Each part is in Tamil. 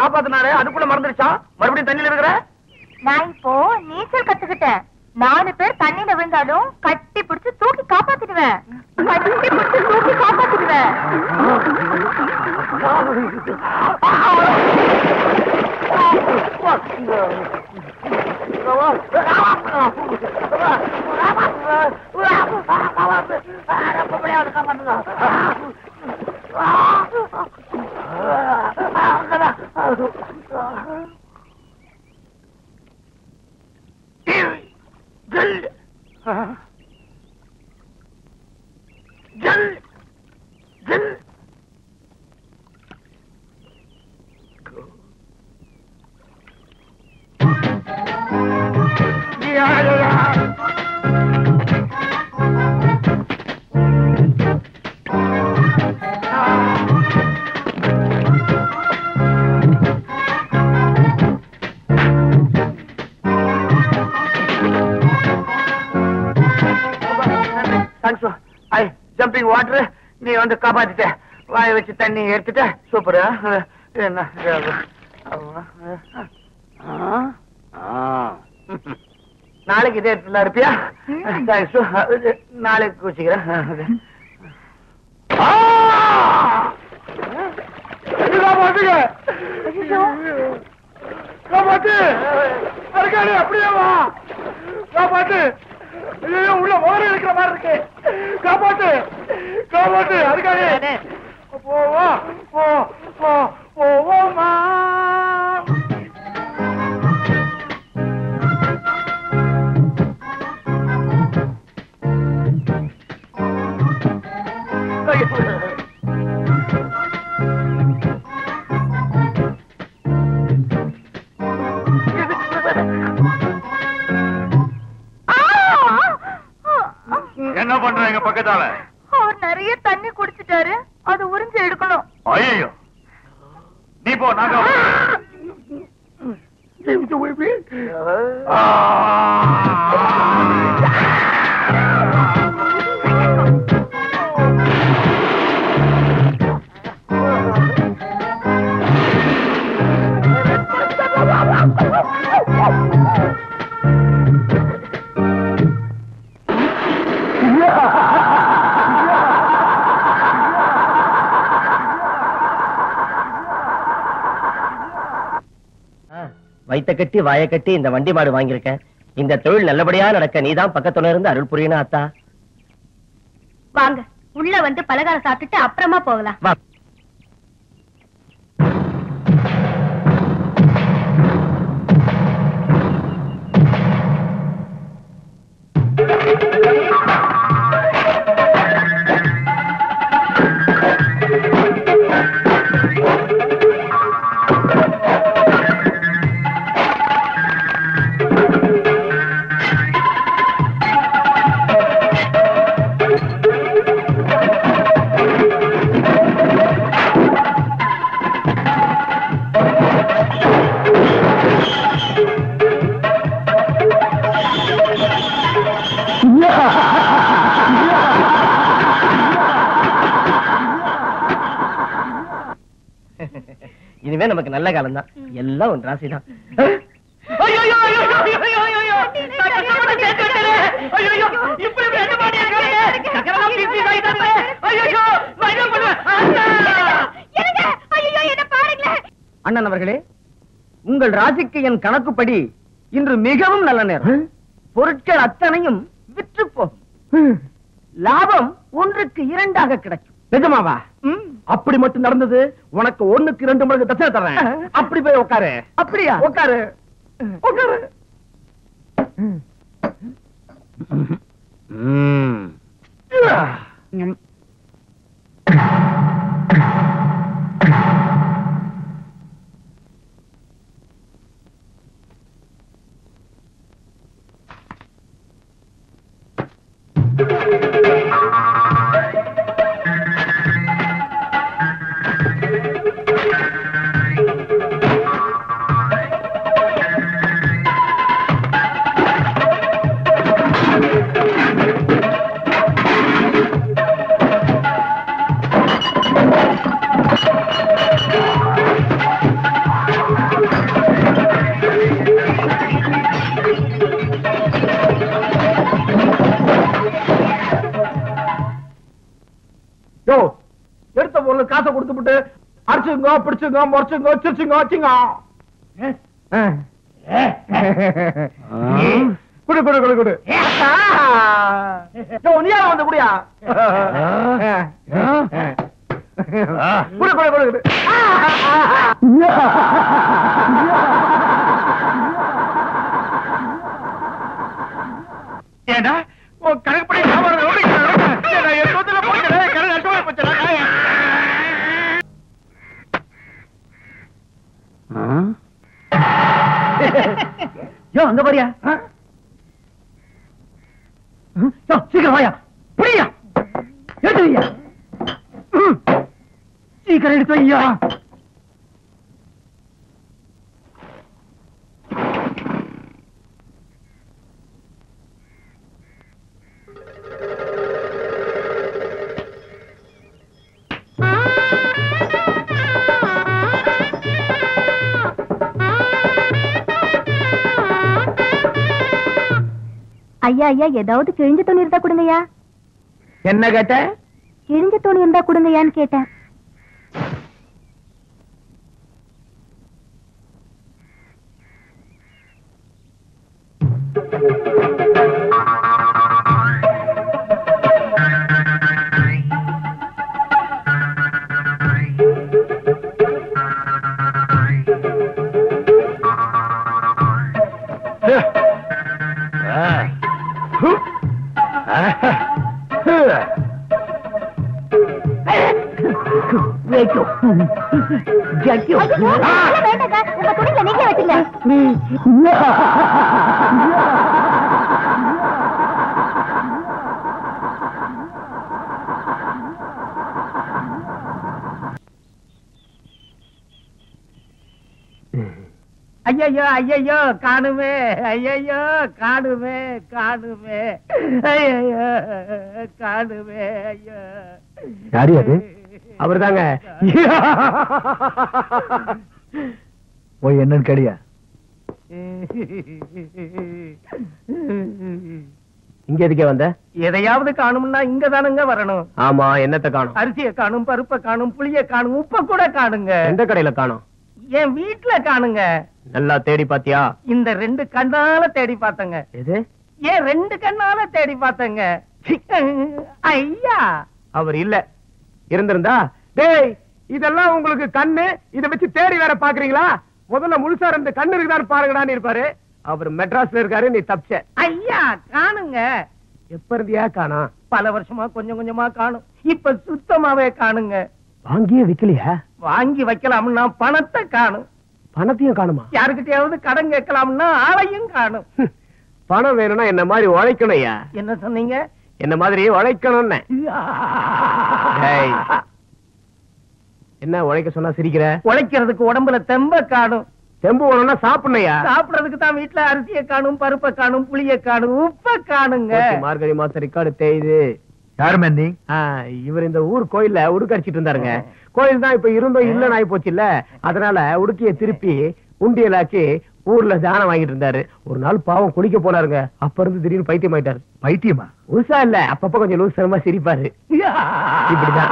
காப்பாத்தினாரு அதுக்குள்ள மறந்துருச்சா மறுபடியும் தண்ணியில இருக்கிற நான் இப்போ நீச்சல் கத்துக்கிட்டேன் நாலு பேர் தண்ணியில விழுந்தாலும் கட்டி பிடிச்சு தூக்கி காப்பாத்திடுவேன் கட்டி பிடிச்சு தூக்கி காப்பாத்திடுவேன் தேங்க்ஸ் ஐ ஜம்பிங் வாட்டர் நீ வந்து காப்பாத்திட்ட வாய வச்சு தண்ணி எடுத்துட்ட சூப்பர் என்ன இது? ஆ, ஆ. நாளைக்கு இதே இடத்துல இருப்பியா தேங்க்ஸ் நாளைக்கு குச்சிக்கிறேன் ஆ! இது காப்பாத்துங்க. காப்பாத்து அருகாளி அப்படியே வா காப்பாத்து ஐயோ உள்ள மோர இருக்கிற மாதிரி இருக்கு காப்பாத்து காப்பாத்து அருகாளி போவா போ போ போவோமா என்ன பண்றாங்க பக்கத்தால அவர் நிறைய தண்ணி குடிச்சிட்டாரு அது உறிஞ்சு எடுக்கணும் ஐயோ நீ போ நாங்க வைத்த கட்டி வாய கட்டி இந்த வண்டி மாடு வாங்கியிருக்கேன் இந்த தொழில் நல்லபடியா நடக்க நீதான் பக்கத்துல இருந்து அருள் புரியணும் அத்தா வாங்க உள்ள வந்து பலகாரம் சாப்பிட்டுட்டு அப்புறமா போகலாம் வா இனிமே நமக்கு நல்ல காலம் தான் எல்லாம் ஒன்று ராசி தான் அண்ணன் அவர்களே உங்கள் ராசிக்கு என் கணக்குப்படி இன்று மிகவும் நல்ல நேரம் பொருட்கள் அத்தனையும் விற்று போகும் லாபம் ஒன்றுக்கு இரண்டாக கிடைக்கும் நிஜமாவா அப்படி மட்டும் நடந்தது உனக்கு ஒண்ணுக்கு இரண்டு மடங்கு தசை தரேன் அப்படி போய் உட்காரு அப்படியா உட்காரு உட்காரு அடிச்சுங்க பிடிச்சுங்க முறைச்சுங்க சிரிச்சுங்க வச்சுங்க குடு குடு குடு குடு நீயா வந்து குடியா குடு குடு குடு குடு ஏண்டா உன் கணக்குப்படி வியாபாரம் எப்படி நடக்கும்? ஏண்டா, என் சொத்துல போச்சுடா, என் கடை நஷ்டமா போச்சுடா, நாயே. யோ அங்க பாரியா யோ சீக்கிரம் வாயா புரியா எடுத்து வையா ம். சீக்கிரம் எடுத்து வையா ஐயா ஐயா ஏதாவது கிழிஞ்ச துணி இருந்தா கொடுங்கய்யா என்ன கேட்ட கிழிஞ்ச துணி இருந்தா கொடுங்கய்யான்னு கேட்டேன் ஐயோ, அதெல்லாம் வேண்டாங்க உங்க துணியில நீங்க வச்சுங்க ஐயையோ ஐயையோ காணுமே ஐயையோ காணுமே காணுமே ஐயையோ காணுமே ஐயோ யாரு அது? அவர்தாங்க. போய் என்னன்னு கேளியா இங்க எதுக்கே வந்த எதையாவது காணும்னா இங்க தானுங்க வரணும் ஆமா என்னத்த காணும் அரிசியை காணும் பருப்பை காணும் புளிய காணும் உப்ப கூட காணுங்க எந்த கடையில காணும் என் வீட்டுல காணுங்க நல்லா தேடி பாத்தியா இந்த ரெண்டு கண்ணால தேடி பார்த்தங்க எது ஏன் ரெண்டு கண்ணால தேடி பார்த்தங்க ஐயா அவர் இல்ல இருந்திருந்தா டேய் இதெல்லாம் உங்களுக்கு கண்ணு இத வச்சு தேடி வேற பாக்குறீங்களா முதல்ல முழுசா ரெண்டு கண்ணு இருக்குதான்னு பாருங்கடான்னு இருப்பாரு அவர் மெட்ராஸ்ல இருக்காரு நீ தப்பிச்ச ஐயா காணுங்க எப்ப இருந்தியா காணா பல வருஷமா கொஞ்சம் கொஞ்சமா காணும் இப்ப சுத்தமாவே காணுங்க வாங்கியே விக்கலையா வாங்கி வைக்கலாம்னா பணத்தை காணும் பணத்தையும் காணுமா யாருக்கிட்டயாவது கடன் கேட்கலாம்னா ஆளையும் காணும் ஹம், பணம் வேணும்னா என்ன மாதிரி உழைக்கணும் ஐயா என்ன சொன்னீங்க என்ன மாதிரி உழைக்கணும்னு டேய். என்ன உழைக்க சொன்னா சிரிக்கிற உழைக்கிறதுக்கு உடம்புல தெம்ப காணும் தெம்பு வேணும்னா சாப்பிடணும்யா சாப்பிடறதுக்கு தான் வீட்டுல அரிசியை காணும் பருப்பை காணும் புளிய காணும் உப்ப காணுங்க போச்சு, மார்கழி மாசம் ரெக்கார்டு தேயுது யாரு மந்தி ஆ, இவர் இந்த ஊர் கோயில்ல உடுக்கடிச்சிட்டு இருந்தாருங்க கோயில் தான் இப்ப இருந்தோம் இல்லன்னு ஆயி போச்சு இல்ல அதனால உடுக்கிய திருப்பி உண்டியலாக்கி ஊர்ல தானம் வாங்கிட்டு இருந்தாரு ஒரு நாள் பாவம் குளிக்க போனாருங்க அப்ப இருந்து திடீர்னு பைத்தியம் ஆயிட்டாரு பைத்தியமா உருசா இல்ல அப்பப்ப கொஞ்சம் லூசமா சிரிப்பாரு இப்படிதான்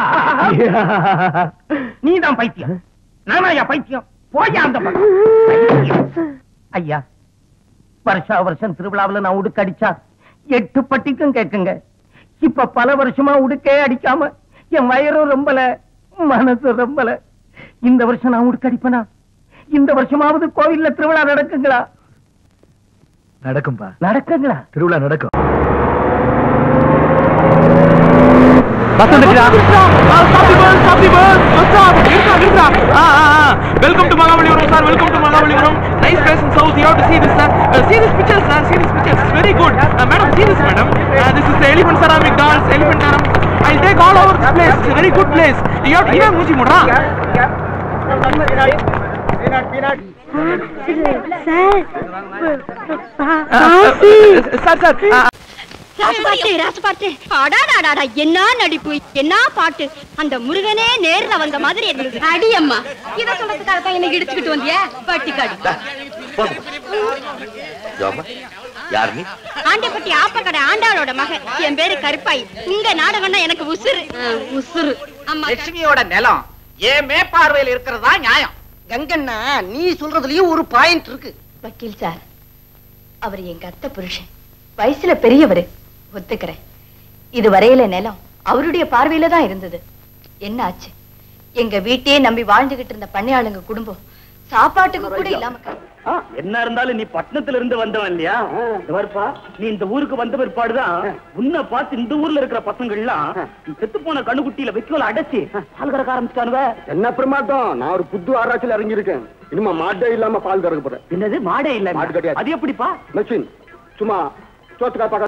நீ தான் பைத்தியம் நானா ஐயா பைத்தியம் போயா அந்த பக்கம். பைத்தியம். ஐயா வருஷா வருஷம் திருவிழாவுல நான் உடுக்க அடிச்சா எட்டு பட்டிக்கும் கேக்குங்க இப்ப பல வருஷமா உடுக்கே அடிக்காம என் வயிறும் ரொம்பல மனசு ரொம்பல இந்த வருஷம் நான் உடுக்க அடிப்பனா இந்த வருஷமாவது கோவில்ல திருவிழா நடக்குங்களா நடக்கும்பா நடக்குங்களா திருவிழா நடக்கும் welcome to Mahabalipuram sir welcome to Mahabalipuram nice place in south you have to see this sir uh, see this picture sir see this picture it's very good uh, madam see this madam uh, this is the elephant ceramic dolls elephant taram i'll take all over this place it's a very good place you have to இவன் மூஞ்சி முடுறா சார் சார் ராசபாட்டு ராசபாட்டு அடாடாடாடா என்ன நடிப்பு என்ன பாட்டு அந்த முருகனே நேர்ல வந்த மாதிரி இருந்தது அடியம்மா இத சொல்றதுக்காக தான் என்ன இடிச்சுக்கிட்டு வந்தியா பட்டிக்காடு யார் நீ ஆண்டிப்பட்டி ஆப்பக்கடை ஆண்டாளோட மகன் என் பேரு கருப்பாய் உங்க நாடகம்னா எனக்கு உசுறு ஆ, உசுறு ஆமா லட்சுமியோட நிலம் ஏன் மேற்பார்வையில் இருக்கிறதா நியாயம் கங்கண்ணா நீ சொல்றதுலயும் ஒரு பாயிண்ட் இருக்கு வக்கீல் சார் அவர் எங்க அத்தை புருஷன் வயசுல பெரியவரு ஒத்துக்கிறேன் இது வரையில நிலம் அவருடைய பார்வையில தான் இருந்தது என்ன ஆச்சு எங்க வீட்டையே நம்பி வாழ்ந்துகிட்டு இருந்த பண்ணையாளுங்க குடும்பம் சாப்பாட்டுக்கு கூட இல்லாம க- என்ன இருந்தாலும் நீ பட்டணத்துல இருந்து வந்தவன் இல்லையா வருப்பா நீ இந்த ஊருக்கு வந்த பிற்பாடுதான் உன்னை பார்த்து இந்த ஊர்ல இருக்கிற பசங்க எல்லாம் செத்து போன கண்ணுக்குட்டியில வைக்கோல அடைச்சி பால் கறக்க ஆரம்பிச்சிட்டானுவ என்ன பிரமாதம் நான் ஒரு புது ஆராய்ச்சியில் இறங்கியிருக்கேன் இனிமே மாட்டே இல்லாம பால் கறக்க போறேன் என்னது மாடே இல்ல மாடு கிடையாது. அது எப்படிப்பா மெஷின் சும்மா சோத்துக்கா